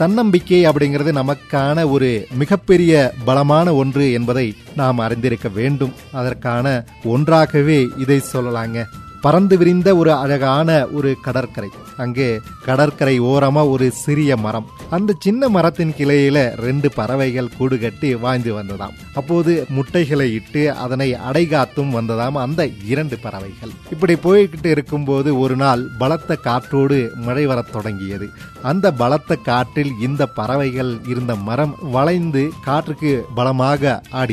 தன்னம்பிக்கை அப்படிங்கிறது நமக்கான ஒரு மிகப்பெரிய பலமான ஒன்று என்பதை நாம் அறிந்திருக்க வேண்டும் அதற்கான ஒன்றாகவே இதை சொல்லலாங்க பறந்து விரிந்த ஒரு அழகான ஒரு கடற்கரை அங்கே கடற்கரை ஓரமா ஒரு சிறிய மரம் அந்த சின்ன மரத்தின் கிளையில ரெண்டு பறவைகள் கூடு கட்டி வாழ்ந்து வந்ததாம் அப்போது முட்டைகளை இட்டு அதனை அடைகாத்தும் வந்ததாம் அந்த இரண்டு பறவைகள் இப்படி போய்கிட்டு இருக்கும்போது ஒரு நாள் பலத்த காற்றோடு மழை வரத் தொடங்கியது அந்த பலத்த காற்றில் இந்த பறவைகள் இருந்த மரம் வளைந்து காற்றுக்கு பலமாக ஆடி